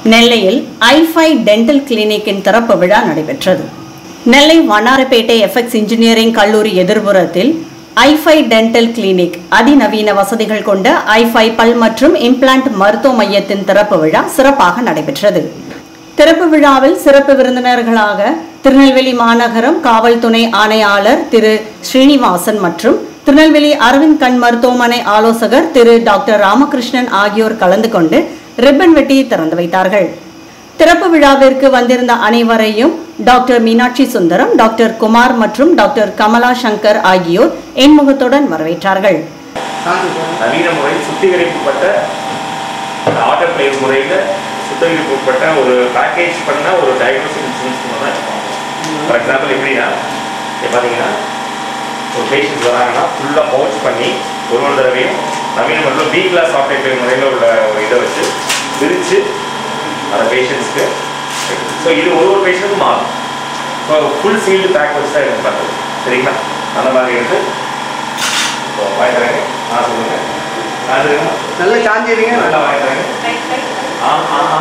நெல்லையில் ஐஃபை டென்டல் கிளினிக்கின் திறப்பு விழா நடைபெற்றது நெல்லை வண்ணாரப்பேட்டை எஃப்எக்ஸ் இன்ஜினியரிங் கல்லூரி எதிர்புறத்தில் ஐஃபை டென்டல் கிளினிக் அதிநவீன வசதிகள் கொண்ட ஐஃபை பல் மற்றும் இம்ப்ளான்ட் மருத்துவ மையத்தின் திறப்பு விழா சிறப்பாக நடைபெற்றது திறப்பு விழாவில் சிறப்பு விருந்தினர்களாக திருநெல்வேலி மாநகரம் காவல் துணை ஆணையாளர் திரு ஸ்ரீனிவாசன் மற்றும் திருநெல்வேலி அரவிந்த் கண் மருத்துவமனை ஆலோசகர் திரு டாக்டர் ராமகிருஷ்ணன் ஆகியோர் கலந்து கொண்டு ரிப்பன் வெட்டி திறந்து வைத்தார்கள் திறப்பு விழாவிற்கு வந்திருந்த அனைவரையும் டாக்டர் மீனாட்சி சுந்தரம் டாக்டர் குமார் மற்றும் டாக்டர் கமலா சங்கர் ஆகியோர் இன்முகத்துடன் வரவேற்றார்கள் நவீன முறையில் சுத்திகரிக்கப்பட்ட ஆட்டோக்ளேவ் முறையில் சுத்திகரிக்கப்பட்ட ஒரு பேக்கேஜ் பண்ண ஒரு டயக்னோஸ்டிக் இன்ஸ்ட்ருமெண்ட் தான் ஃபார் எக்ஸாம்பிள் எப்படின்னா இப்போ பார்த்தீங்கன்னா ஒரு பேஷண்ட் வராங்கன்னா ஃபுல்லாக பவுச் பண்ணி ஒரு ஒரு தடவையும் நவீன முறையில் பி கிளாஸ் ஆட்டோக்ளேவ் முறையில் உள்ள ஒரு இதை வச்சு விரித்து அந்த பேஷண்ட்ஸ்க்கு ஸோ இது ஒரு ஒரு பேஷண்ட்டும் மாறும் ஸோ ஃபுல் சீல்டு பேக் வச்சு தான் எனக்கு பண்ணுறது சரிங்களா அந்த மாதிரி எடுத்து இப்போ வாய்க்கிறாங்க ஆ சொல்லுங்கள் அது நல்லா சாஞ்சிருங்க நல்லா வாய்க்கிறாங்க ஆ ஆ ஆ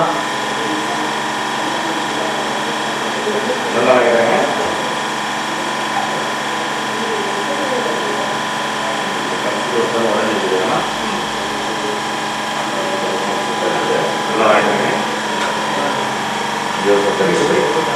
நல்லா வாய்க்கிறாங்க நல்லா வாய்க்கிறாங்க ஐயோ சத்தம் இருக்குது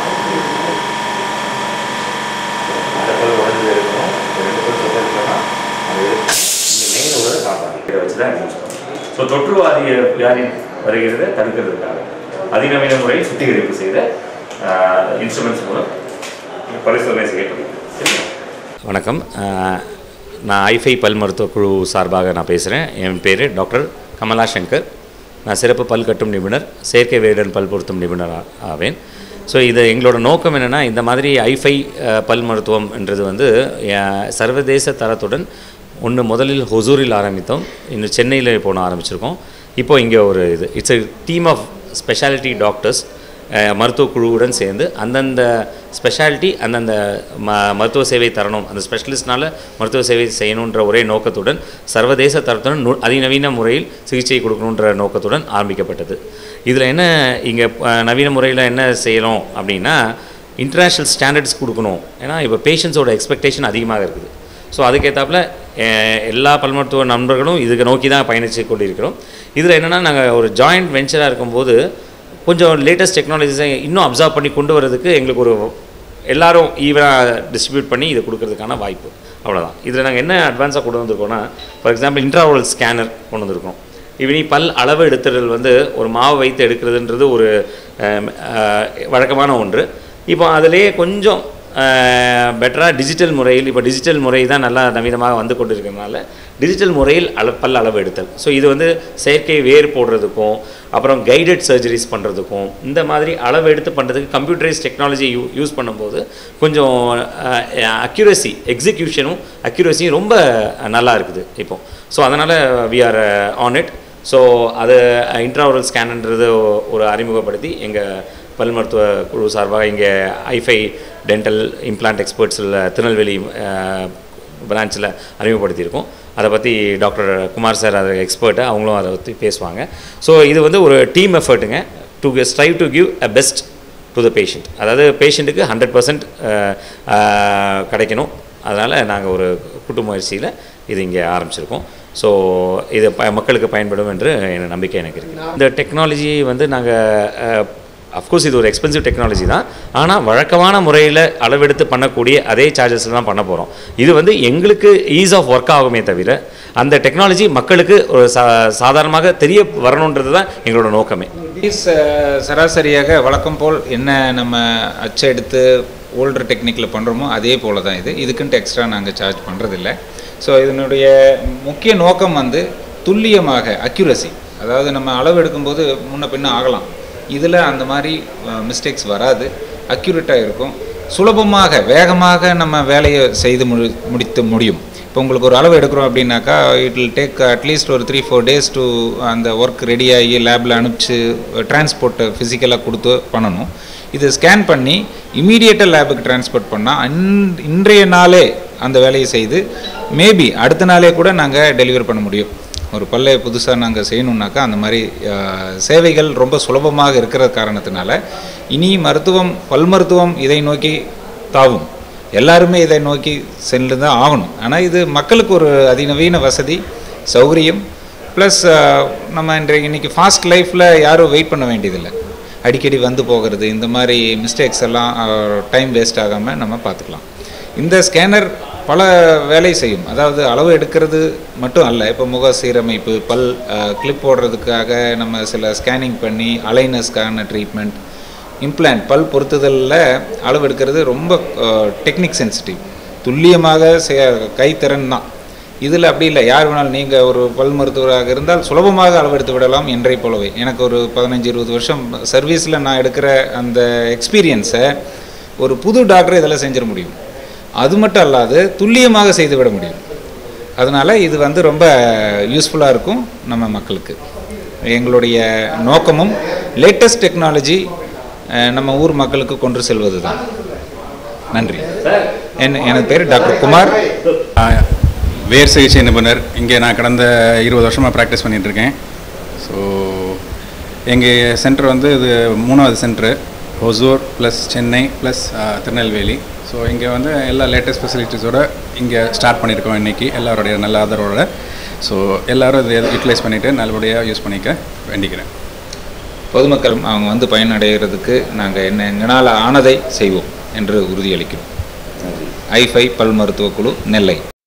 அந்த பல் உடஞ்சு இருக்கணும் ரெண்டு பல் சத்தம் இருக்கலாம் அது இந்த மெயின் உள்ளதை காப்பாற்றி இதை வச்சு தான் யூஸ் பண்ணணும் ஸோ தொற்றுவாதி வியாதி வருகிறதை தடுக்கிறதுக்காக அதிநவீன முறையில் சுத்திகரிப்பு செய்த இன்ஸ்ட்ருமெண்ட்ஸ் மூலம் பரிசோதனை செய்யப்படுகிறது சரிங்களா வணக்கம் அஹ், நான் ஐஃபை பல் மருத்துவ குழு சார்பாக நான் பேசுகிறேன் என் பேர் டாக்டர் கமலா சங்கர் நான் சிறப்பு பல் கட்டும் நிபுணர் செயற்கை வேடன் பல் பொருத்தும் நிபுணர் ஆ- ஆவேன் ஸோ இது எங்களோட நோக்கம் என்னென்னா இந்த மாதிரி ஐஃபை அஹ், பல் மருத்துவம்ன்றது வந்து அஹ், சர்வதேச தரத்துடன் ஒன்று முதலில் ஹொசூரில் ஆரம்பித்தோம் இன்னும் சென்னையில் போன ஆரம்பிச்சிருக்கோம் இப்போ இங்கே ஒரு இது it's a team of speciality doctors ah, மருத்துவ குழுவுடன் சேர்ந்து அந்தந்த ஸ்பெஷாலிட்டி அந்தந்த ம மருத்துவ சேவை தரணும் அந்த ஸ்பெஷலிஸ்ட்னால மருத்துவ சேவை செய்யணுன்ற ஒரே நோக்கத்துடன் சர்வதேச தரத்துடன் நு அதிநவீன முறையில் சிகிச்சை கொடுக்கணுன்ற நோக்கத்துடன் ஆரம்பிக்கப்பட்டது இதில் என்ன இங்கே நவீன முறையில் என்ன செய்யணும் அப்படின்னா இன்டர்நேஷ்னல் ஸ்டாண்டர்ட்ஸ் கொடுக்கணும் ஏன்னா இப்போ பேஷண்ட்ஸோட எக்ஸ்பெக்டேஷன் அதிகமாக இருக்குது ஸோ அதுக்கேற்றாப்புல அஹ், எல்லா பல் மருத்துவ நண்பர்களும் இதுக்கு நோக்கி தான் பயணித்து கொண்டிருக்கிறோம் இதில் என்னென்னா நாங்கள் ஒரு ஜாயிண்ட் வெஞ்சராக இருக்கும்போது கொஞ்சம் லேட்டஸ்ட் டெக்னாலஜிஸை இன்னும் அப்சர்வ் பண்ணி கொண்டு வரதுக்கு எங்களுக்கு ஒரு எல்லாரும் ஈவனாக டிஸ்ட்ரிபியூட் பண்ணி இதை கொடுக்கறதுக்கான வாய்ப்பு அவ்வளோதான் இதில் நாங்கள் என்ன அட்வான்ஸாக கொண்டு வந்திருக்கோம்னா ஃபார் எக்ஸாம்பிள் இன்ட்ராவல் ஸ்கேனர் கொண்டு வந்திருக்கோம் இவனி பல் அளவு எடுத்துறது வந்து ஒரு மாவு வைத்து எடுக்கிறதுன்றது ஒரு அஹ், அஹ், வழக்கமான ஒன்று இப்போ அதிலேயே கொஞ்சம் பெட்டராக டிஜிட்டல் முறையில் இப்போ டிஜிட்டல் முறை தான் நல்லா நவீனமாக வந்து கொண்டு இருக்கிறதுனால டிஜிட்டல் முறையில் அள பல் அளவு எடுத்தல் ஸோ இது வந்து செயற்கை வேர் போடுறதுக்கும் அப்புறம் கைடட் சர்ஜரிஸ் பண்ணுறதுக்கும் இந்த மாதிரி அளவு எடுத்து பண்ணுறதுக்கு கம்ப்யூட்டரைஸ் டெக்னாலஜி யூ யூஸ் பண்ணும்போது கொஞ்சம் அக்யூரசி எக்ஸிக்யூஷனும் அக்யூரசியும் ரொம்ப நல்லா இருக்குது இப்போ ஸோ அதனால் we are on it so அது இன்ட்ராவரல் ஸ்கேன்ன்றது ஒரு அறிமுகப்படுத்தி எங்கள் பல் மருத்துவ குழு சார்பாக இங்கே ஐஃபை டென்டல் இம்ப்ளான்ட் எக்ஸ்பர்ட்ஸில் திருநெல்வேலி பிரான்ச்சில் அறிமுகப்படுத்தியிருக்கோம் அதை பற்றி டாக்டர் குமார் சார் அது எக்ஸ்பர்ட்டு அவங்களும் அதை பற்றி பேசுவாங்க ஸோ இது வந்து ஒரு டீம் எஃபர்ட்டுங்க to strive to give a best to the patient அதாவது பேஷண்ட்டுக்கு ஹண்ட்ரட் பர்சன்ட் கிடைக்கணும் அதனால் நாங்கள் ஒரு கூட்டு முயற்சியில் இது இங்கே ஆரம்பிச்சிருக்கோம் ஸோ இது ப மக்களுக்கு பயன்படும் என்று என் நம்பிக்கை எனக்கு இருக்குது இந்த டெக்னாலஜி வந்து நாங்கள் அஃப்கோர்ஸ் இது ஒரு எக்ஸ்பென்சிவ் டெக்னாலஜி தான் ஆனால் வழக்கமான முறையில் அளவெடுத்து பண்ணக்கூடிய அதே சார்ஜஸில் தான் பண்ண போகிறோம் இது வந்து எங்களுக்கு ஈஸ் ஆஃப் ஒர்க் ஆகுமே தவிர அந்த டெக்னாலஜி மக்களுக்கு ஒரு சா சாதாரணமாக தெரிய வரணுன்றது தான் எங்களோட நோக்கமே ஃபீஸ் அஹ், சராசரியாக வழக்கம் போல் என்ன நம்ம அச்செடுத்து ஓல்டர் டெக்னிக்கில் பண்ணுறோமோ அதே போல தான் இது இதுக்குன்ட்டு எக்ஸ்ட்ரா நாங்கள் சார்ஜ் பண்ணுறதில்ல ஸோ இதனுடைய முக்கிய நோக்கம் வந்து துல்லியமாக அக்யூரசி அதாவது நம்ம அளவு எடுக்கும்போது முன்ன பின்ன ஆகலாம் இதில் அந்த மாதிரி மிஸ்டேக்ஸ் வராது அக்யூரேட்டாக இருக்கும் சுலபமாக வேகமாக நம்ம வேலையை செய்து முடி முடித்து முடியும் இப்போ உங்களுக்கு ஒரு அளவு எடுக்கிறோம் அப்படின்னாக்கா இட் வில் டேக் அட்லீஸ்ட் ஒரு த்ரீ ஃபோர் டேஸ் டு அந்த ஒர்க் ரெடியாகி லேபில் அனுப்பிச்சு டிரான்ஸ்போர்ட்டை ஃபிசிக்கலாக கொடுத்து பண்ணணும் இது ஸ்கேன் பண்ணி இமீடியட்டாக லேபுக்கு டிரான்ஸ்போர்ட் பண்ணால் அன் இன்றைய நாளே அந்த வேலையை செய்து மேபி அடுத்த நாளே கூட நாங்கள் டெலிவர் பண்ண முடியும் ஒரு பல்லை புதுசாக நாங்கள் செய்யணுன்னாக்கா அந்த மாதிரி அஹ், சேவைகள் ரொம்ப சுலபமாக இருக்கிற காரணத்தினால இனி மருத்துவம் பல் மருத்துவம் இதை நோக்கி தாவும் எல்லாருமே இதை நோக்கி சென்று தான் ஆகணும் ஆனால் இது மக்களுக்கு ஒரு அதிநவீன வசதி சௌகரியம் ப்ளஸ் நம்ம இன்றைக்கு இன்னைக்கு ஃபாஸ்ட் லைஃப்பில் யாரும் வெயிட் பண்ண வேண்டியதில்லை அடிக்கடி வந்து போகிறது இந்த மாதிரி மிஸ்டேக்ஸ் எல்லாம் டைம் வேஸ்ட் ஆகாமல் நம்ம பார்த்துக்கலாம் இந்த ஸ்கேனர் பல வேலை செய்யும் அதாவது அளவு எடுக்கிறது மட்டும் அல்ல இப்போ முக சீரமைப்பு பல் கிளிப் போடுறதுக்காக நம்ம சில ஸ்கேனிங் பண்ணி அலைனஸ்க்கான ட்ரீட்மெண்ட் இம்ப்ளான்ட் பல் பொருத்துதலில் அளவு எடுக்கிறது ரொம்ப டெக்னிக் சென்சிட்டிவ் துல்லியமாக செய கைத்திறன் தான் இதில் அப்படி இல்லை யார் வேணாலும் நீங்கள் ஒரு பல் மருத்துவராக இருந்தால் சுலபமாக அளவெடுத்து விடலாம் என்றை போலவே எனக்கு ஒரு பதினஞ்சு இருபது வருஷம் சர்வீஸில் நான் எடுக்கிற அந்த எக்ஸ்பீரியன்ஸை ஒரு புது டாக்டர் இதில் செஞ்சிட முடியும் அது மட்டும் அல்லாது துல்லியமாக செய்து விட முடியும் அதனால் இது வந்து ரொம்ப யூஸ்ஃபுல்லாக இருக்கும் நம்ம மக்களுக்கு எங்களுடைய நோக்கமும் லேட்டஸ்ட் டெக்னாலஜி நம்ம ஊர் மக்களுக்கு கொண்டு செல்வது தான் நன்றி என் எனது பேர் டாக்டர் குமார் வேர் சிகிச்சை நிபுணர் இங்கே நான் கடந்த இருபது வருஷமாக ப்ராக்டிஸ் பண்ணிட்டு இருக்கேன் ஸோ எங்கள் சென்டர் வந்து இது மூணாவது centre Hosur plus Chennai plus Tirunelveli so இங்கே வந்து எல்லா லேட்டஸ்ட் ஃபெசிலிட்டிஸோட இங்கே ஸ்டார்ட் பண்ணியிருக்கோம் இன்றைக்கி எல்லாருடைய நல்ல ஆதரவோட ஸோ எல்லோரும் இதை யூட்டிலைஸ் பண்ணிவிட்டு நல்லபடியாக யூஸ் பண்ணிக்க வேண்டிக்கிறேன் பொதுமக்கள் அவங்க வந்து பயனடைகிறதுக்கு நாங்கள் என்ன எங்களால் ஆனதை செய்வோம் என்று உறுதியளிக்கிறோம் ஐஃபை பல் மருத்துவக் குழு நெல்லை